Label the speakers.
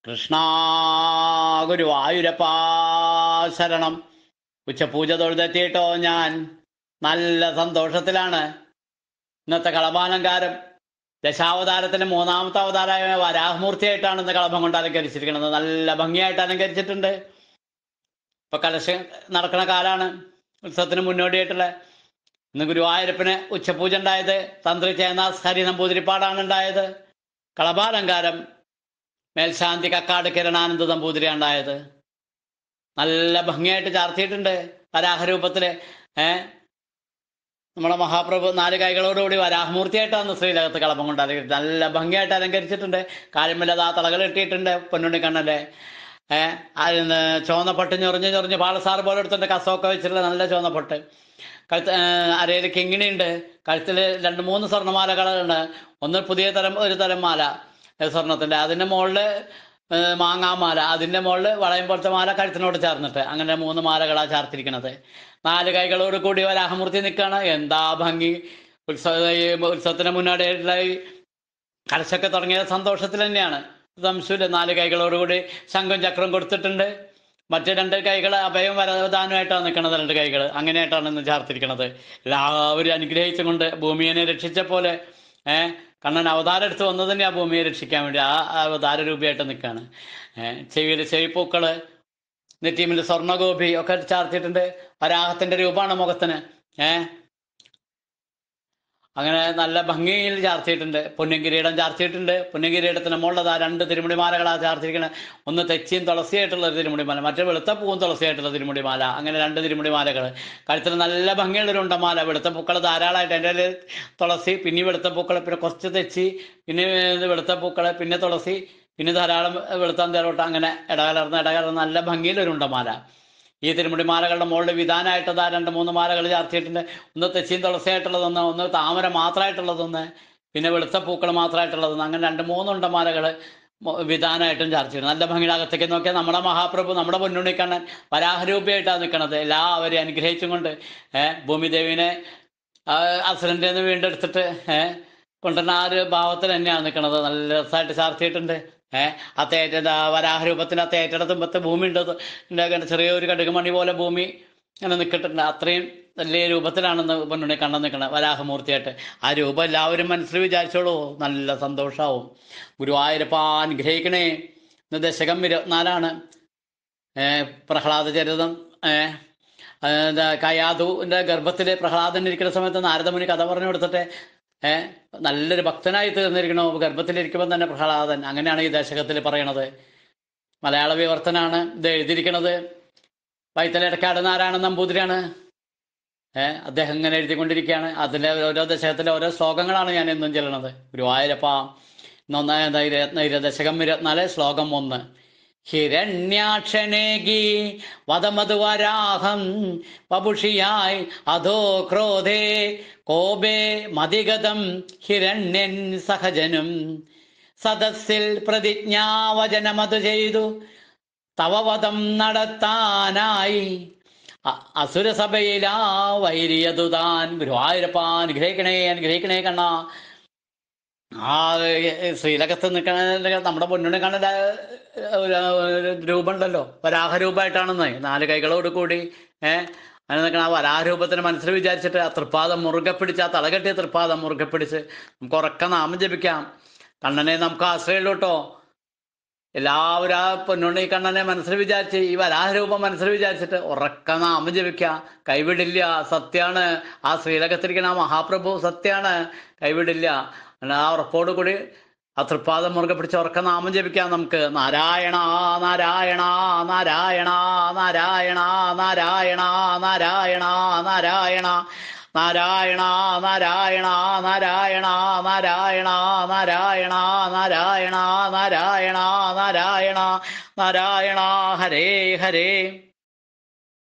Speaker 1: കൃഷ്ണ ഗുരുവായൂരപ്പാ ശരണം ഉച്ചപൂജ തൊഴുതെത്തിയിട്ടോ ഞാൻ നല്ല സന്തോഷത്തിലാണ് ഇന്നത്തെ കളഭാലങ്കാരം ദശാവതാരത്തിന്റെ മൂന്നാമത്തെ അവതാരമായ വരാഹമൂർത്തിയായിട്ടാണ് ഇന്ന് കളഭം കൊണ്ട് അലങ്കരിച്ചിരിക്കുന്നത് നല്ല ഭംഗിയായിട്ട് അലങ്കരിച്ചിട്ടുണ്ട് ഇപ്പൊ കലശ നടക്കുന്ന കാലാണ് ഉത്സവത്തിന് മുന്നോടിയായിട്ടുള്ള ഇന്ന് ഗുരുവായൂരപ്പന് ഉച്ചപൂജ ഉണ്ടായത് തന്ത്രി ചേന്നാസ് ഹരി നമ്പൂതിരിപ്പാടാണ് ഉണ്ടായത് കളഭാലങ്കാരം മേൽശാന്തി കക്കാട് കിരണാനന്ദ നമ്പൂതിരിയാണ് ഉണ്ടായത് നല്ല ഭംഗിയായിട്ട് ചാർത്തിയിട്ടുണ്ട് വരാഹരൂപത്തില് ഏ നമ്മുടെ മഹാപ്രഭു നാല് കൈകളോടുകൂടി വരാഹമൂർത്തിയായിട്ടാണ് ശ്രീലകത്ത് കളഭം കൊണ്ട് അലങ്കരിച്ചത് നല്ല ഭംഗിയായിട്ട് അലങ്കരിച്ചിട്ടുണ്ട് കാര്യമില്ലാതെ ആ തളകൾ ഇട്ടിട്ടുണ്ട് പൊന്നുണ്ണിക്കണ്ണന്റെ ഏഹ് അതിന് ചുവന്നപ്പട്ട് ഞൊറിഞ്ഞ് ഞൊറിഞ്ഞ് പാളസാർ പോലെ എടുത്തിട്ട് കസമൊക്കെ വെച്ചിട്ടുള്ള നല്ല ചുവന്നപ്പട്ട് കഴുത്ത് അരയിൽ കിങ്ങിണിയുണ്ട് കഴുത്തിൽ രണ്ട് മൂന്ന് സ്വർണ്ണമാലകളുണ്ട് ഒന്ന് പുതിയ തരം ഒരു തരം മാല ഏ, സ്വർണ്ണത്തിന്റെ അതിന്റെ മുകളില് ഏ, മാങ്ങാമാല അതിന്റെ മുകളിൽ വളയം പോലത്തെ മാല കഴുത്തിനോട് ചേർന്നിട്ട് അങ്ങനെ മൂന്ന് മാലകളാ ചേർത്തിരിക്കണത് നാല് കൈകളോട് കൂടി വരാഹമൂർത്തി നിൽക്കുകയാണ് എന്താ ഭംഗി ഉത്സവ ഈ ഉത്സവത്തിന് മുന്നോടിയായിട്ടുള്ള ഈ കലശൊക്കെ തുടങ്ങിയ സന്തോഷത്തിൽ തന്നെയാണ് സംശയമില്ല നാല് കൈകളോടുകൂടി ശംഖും ചക്രം കൊടുത്തിട്ടുണ്ട് മറ്റു രണ്ട് കൈകൾ അഭയം വരദാനമായിട്ടാണ് നിൽക്കുന്നത് രണ്ട് കൈകൾ അങ്ങനെയായിട്ടാണ് ഇന്ന് ചേർത്തിരിക്കുന്നത് എല്ലാവരും അനുഗ്രഹിച്ചും കൊണ്ട് ഭൂമിയെ രക്ഷിച്ച പോലെ ഏഹ് കണ്ണൻ അവതാരം എടുത്ത് വന്നത് തന്നെ ആ ഭൂമിയെ രക്ഷിക്കാൻ വേണ്ടി ആ അവതാര രൂപയായിട്ട് നിൽക്കുകയാണ് ഏഹ് ചെവിയിൽ ചെവിപ്പൂക്കള് നെറ്റീമിൽ സ്വർണ്ണഗോപി ഒക്കെ ചാർത്തിയിട്ടുണ്ട് വരാഹത്തിന്റെ രൂപമാണ് മുഖത്തിന് ഏഹ് അങ്ങനെ നല്ല ഭംഗിയിൽ ചാർത്തിയിട്ടുണ്ട് പൊന്നിൻകിരീടം ചാർത്തിയിട്ടുണ്ട് പൊന്നിൻകിരീടത്തിന് മുകളിൽ ആ രണ്ട് തിരുമുടിമാലകളാ ചാർത്തിരിക്കുന്നത് ഒന്ന് തെച്ചിയും തുളസിയായിട്ടുള്ള ഒരു തിരുമുടിമാല മറ്റേ വെളുത്ത പൂവും തുളസിയായിട്ടുള്ള തിരുമുടിമാല അങ്ങനെ രണ്ട് തിരുമുടിമാലകൾ കഴുത്തിൽ നല്ല ഭംഗിയുള്ള ഒരു ഉണ്ടമാല വെളുത്ത പൂക്കൾ ധാരാളമായിട്ട് എൻ്റെ കയ്യില് തുളസി പിന്നെ വെളുത്ത പൂക്കൾ പിന്നെ കുറച്ച് തെച്ചി പിന്നെ ഇത് വെളുത്ത പൂക്കൾ പിന്നെ തുളസി പിന്നെ ധാരാളം വെളുത്താന്തേലോട്ട് അങ്ങനെ ഇടകലർന്ന് ഇടകലർന്ന് നല്ല ഭംഗിയിലൊരു ഉണ്ടമാല ഈ തിരുമുടിമാലകളുടെ മുകളിൽ വിധാനമായിട്ട് ദാ രണ്ട് മൂന്ന് മാലകൾ ചാർത്തിയിട്ടുണ്ട് ഒന്ന് തെച്ചിയും തുളസിയായിട്ടുള്ളതൊന്ന് ഒന്ന് താമര മാത്രമായിട്ടുള്ളതൊന്ന് പിന്നെ വെളുത്ത പൂക്കൾ മാത്രമായിട്ടുള്ളതൊന്ന് അങ്ങനെ രണ്ട് മൂന്നുണ്ട മാലകൾ വിധാനമായിട്ടും ചാർത്തിയിട്ടുണ്ട് നല്ല ഭംഗിയുടെ അകത്തേക്ക് നോക്കിയാൽ നമ്മുടെ മഹാപ്രഭു നമ്മുടെ പൊന്നുണ്ണിക്കണ്ണൻ വരാഹരൂപയായിട്ടാണ് നിൽക്കുന്നത് എല്ലാവരെയും അനുഗ്രഹിച്ചും കൊണ്ട് ഏഹ് ഭൂമിദേവിനെ അസുരൻ്റെ നിന്ന് വീണ്ടെടുത്തിട്ട് ഏഹ് കൊണ്ടുവന്ന ആ ഒരു ഭാവത്തിൽ തന്നെയാണ് നിൽക്കുന്നത് നല്ല രസമായിട്ട് ചാർത്തിയിട്ടുണ്ട് ഏഹ് ആ തേറ്റ വരാഹരൂപത്തിന് ആ തേറ്റയുടെ തുമ്പത്ത് ഭൂമി ഉണ്ട് ഉണ്ടാക്കുന്ന ചെറിയൊരു കടുകുമണി പോലെ ഭൂമി ഇങ്ങനെ നിൽക്കിട്ടുണ്ട് അത്രയും വലിയ രൂപത്തിലാണെന്ന് പൊന്നുണ്ണി കണ്ണു നിൽക്കുന്നത് വരാഹമൂർത്തിയായിട്ട് ആ രൂപം എല്ലാവരും മനസ്സിൽ വിചാരിച്ചോളൂ നല്ല സന്തോഷാവും ഗുരുവായൂരപ്പ അനുഗ്രഹിക്കണേ ഇന്ന് ദശകം ഇരുപത്തിനാലാണ് ഏഹ് പ്രഹ്ലാദ ചരിതം ഏഹ് എന്താ കയാതുവിന്റെ ഗർഭത്തിൽ പ്രഹ്ലാദൻ ഇരിക്കുന്ന സമയത്ത് നാരദമുനി കഥ പറഞ്ഞു കൊടുത്തിട്ട് ഏഹ് നല്ലൊരു ഭക്തനായി തീർന്നിരിക്കണോ ഗർഭത്തിലിരിക്കുമ്പോൾ തന്നെ പ്രഹ്ലാദൻ അങ്ങനെയാണ് ഈ ദശകത്തിൽ പറയണത് മലയാള വിവർത്തനാണ് ഇത് എഴുതിയിരിക്കണത് വൈത്തലടക്കാട് നാരായണൻ നമ്പൂതിരിയാണ് ഏഹ് അദ്ദേഹം ഇങ്ങനെ എഴുതിക്കൊണ്ടിരിക്കുകയാണ് അതിലെ ഓരോ ദശകത്തിലെ ഓരോ ശ്ലോകങ്ങളാണ് ഞാൻ എന്നും ചെല്ലണത് ഗുരുവായൂരപ്പ ഒന്നായ ദശകം ഇരുപത്തിനാല് ശ്ലോകം ഒന്ന് ഹിരണ്യാക്ഷനേകി വധമധുവരാഹം വപുഷിയായി അധോ ക്രോധേ കോപേ മതിഗതം ഹിരണ്യൻ സഹജനും സദസ്സിൽ പ്രതിജ്ഞാവചനമതു ചെയ്തു തവവധം നടത്താനായി അ- അസുരസഭയിലാ വൈരിയതു താൻ ഗുരുവായൂരപ്പ അനുഗ്രഹിക്കണേ അനുഗ്രഹിക്കണേ കണ്ണ ആ ഏ, ശ്രീലകത്ത് നിൽക്കണ നമ്മുടെ പൊന്നുണ്ണി കണ്ണന്റെ ഒരു ഒരു രൂപമുണ്ടല്ലോ വരാഹരൂപമായിട്ടാണെന്ന് നാല് കൈകളോട് കൂടി ഏഹ് അങ്ങനെ നിൽക്കണ ആ വരാഹരൂപത്തിന് മനസ്സിൽ വിചാരിച്ചിട്ട് ആ തൃപ്പാദം മുറുകെ പിടിച്ച് ആ തലകെട്ടിയ തൃപ്പാദം മുറുകെ പിടിച്ച് നമുക്ക് ഉറക്ക നാമം ജപിക്കാം കണ്ണനെ നമുക്ക് ആശ്രയമുള്ളൂ കേട്ടോ എല്ലാവരും ആ പൊന്നുണ്ണി കണ്ണനെ മനസ്സിൽ വിചാരിച്ച് ഈ വരാഹരൂപം മനസ്സിൽ വിചാരിച്ചിട്ട് ഉറക്ക നാമം ജപിക്കുക കൈവിടില്ല സത്യാണ് ആ ശ്രീലകത്തിരിക്കുന്ന ആ മഹാപ്രഭു സത്യാണ് കൈവിടില്ല അങ്ങനെ ആ ഉറപ്പോട് കൂടി ആ തൃപ്പാദം മുറുകെ പിടിച്ച് ഉറക്ക നാമം ജപിക്കാം നമുക്ക് നാരായണ നാരായണ നാരായണ നാരായണ നാരായണ നാരായണ നാരായണ നാരായണ നാരായണ നാരായണ നാരായണ നാരായണ നാരായണ നാരായണ നാരായണ നാരായണ ഹരേ ഹരേ